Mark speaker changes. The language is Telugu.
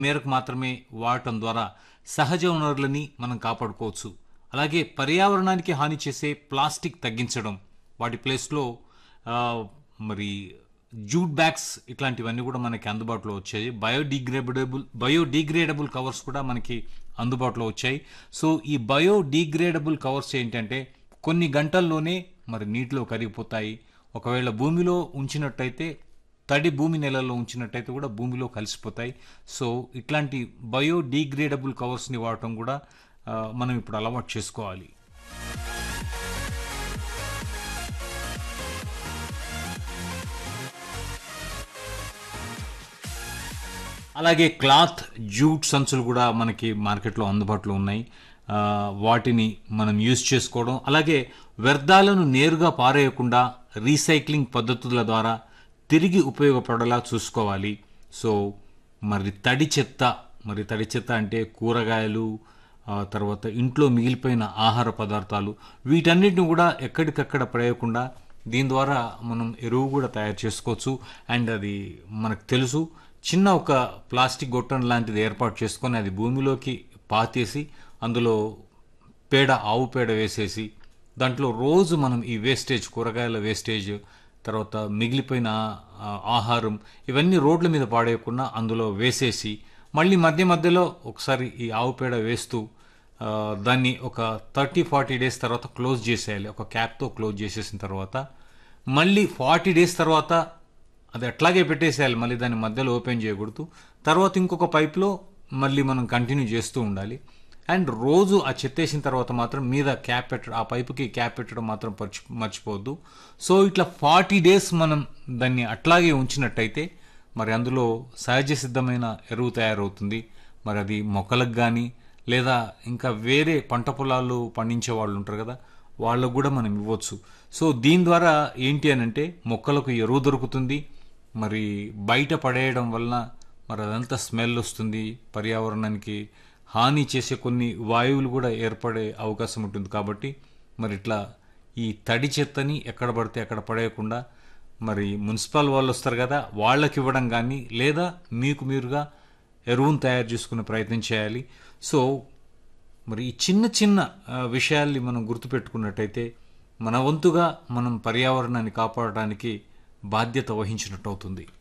Speaker 1: మేరకు మాత్రమే వాడటం ద్వారా సహజ వనరులని మనం కాపాడుకోవచ్చు అలాగే పర్యావరణానికి హాని చేసే ప్లాస్టిక్ తగ్గించడం వాటి ప్లేస్లో ఆ, మరి జూట్ బ్యాగ్స్ ఇట్లాంటివన్నీ కూడా మనకి అందుబాటులో వచ్చాయి బయోడిగ్రేడబుల్ బయోడిగ్రేడబుల్ కవర్స్ కూడా మనకి అందుబాటులో వచ్చాయి సో ఈ బయోడిగ్రేడబుల్ కవర్స్ ఏంటంటే కొన్ని గంటల్లోనే మరి నీటిలో కరిగిపోతాయి ఒకవేళ భూమిలో ఉంచినట్టయితే తడి భూమి నెలల్లో ఉంచినట్టయితే కూడా భూమిలో కలిసిపోతాయి సో ఇట్లాంటి బయోడిగ్రేడబుల్ కవర్స్ని వాడటం కూడా ఆ, మనం ఇప్పుడు అలవాటు చేసుకోవాలి అలాగే క్లాత్ జూట్ సంచులు కూడా మనకి మార్కెట్లో అందుబాటులో ఉన్నాయి ఆ, వాటిని మనం యూజ్ చేసుకోవడం అలాగే వ్యర్థాలను నేరుగా పారేయకుండా రీసైక్లింగ్ పద్ధతుల ద్వారా తిరిగి ఉపయోగపడేలా చూసుకోవాలి సో మరి తడి చెత్త మరి తడి చెత్త అంటే కూరగాయలు ఆ తర్వాత ఇంట్లో మిగిలిపోయిన ఆహార పదార్థాలు వీటన్నిటిని కూడా ఎక్కడికక్కడ పడేయకుండా దీని ద్వారా మనం ఎరువు కూడా తయారు చేసుకోవచ్చు అండ్ అది మనకు తెలుసు చిన్న ఒక ప్లాస్టిక్ గొట్టం లాంటిది ఏర్పాటు చేసుకొని అది భూమిలోకి పాతేసి అందులో పేడ ఆవు పేడ వేసేసి దాంట్లో రోజు మనం ఈ వేస్టేజ్ కూరగాయల వేస్టేజ్ తర్వాత మిగిలిపోయిన ఆ, ఆహారం ఇవన్నీ రోడ్ల మీద పాడేయకుండా అందులో వేసేసి మళ్ళీ మధ్య మధ్యలో ఒకసారి ఈ ఆవు పేడ వేస్తూ ఆ, దాన్ని ఒక థర్టీ ఫార్టీ డేస్ తర్వాత క్లోజ్ చేసేయాలి ఒక క్యాప్తో క్లోజ్ చేసేసిన తర్వాత మళ్ళీ ఫార్టీ డేస్ తర్వాత అది అట్లాగే పెట్టేసేయాలి మళ్ళీ దాన్ని మధ్యలో ఓపెన్ చేయకూడదు తర్వాత ఇంకొక పైప్లో మళ్ళీ మనం కంటిన్యూ చేస్తూ ఉండాలి అండ్ రోజు ఆ చెత్తేసిన తర్వాత మాత్రం మీద క్యాప్ పెట్టడం ఆ పైపుకి క్యాప్ పెట్టడం మాత్రం మర్చి మర్చిపోవద్దు సో ఇట్లా ఫార్టీ డేస్ మనం దాన్ని అట్లాగే ఉంచినట్టయితే మరి అందులో సహజ సిద్ధమైన ఎరువు తయారవుతుంది మరి అది మొక్కలకు కానీ లేదా ఇంకా వేరే పంట పొలాలు పండించే వాళ్ళు ఉంటారు కదా వాళ్ళకు కూడా మనం ఇవ్వచ్చు సో దీని ద్వారా ఏంటి అని అంటే మొక్కలకు ఎరువు దొరుకుతుంది మరి బయట పడేయడం వలన మరి అదంతా స్మెల్ వస్తుంది పర్యావరణానికి హాని చేసే కొన్ని వాయువులు కూడా ఏర్పడే అవకాశం ఉంటుంది కాబట్టి మరి ఇట్లా ఈ తడి చెత్తని ఎక్కడ పడితే అక్కడ పడేయకుండా మరి మున్సిపల్ వాళ్ళు వస్తారు కదా వాళ్ళకి ఇవ్వడం కానీ లేదా మీకు మీరుగా ఎరువును తయారు చేసుకునే ప్రయత్నం చేయాలి సో మరి ఈ చిన్న చిన్న ఆ, విషయాల్ని మనం గుర్తుపెట్టుకున్నట్టయితే మన వంతుగా మనం పర్యావరణాన్ని కాపాడడానికి బాధ్యత వహించినట్టు అవుతుంది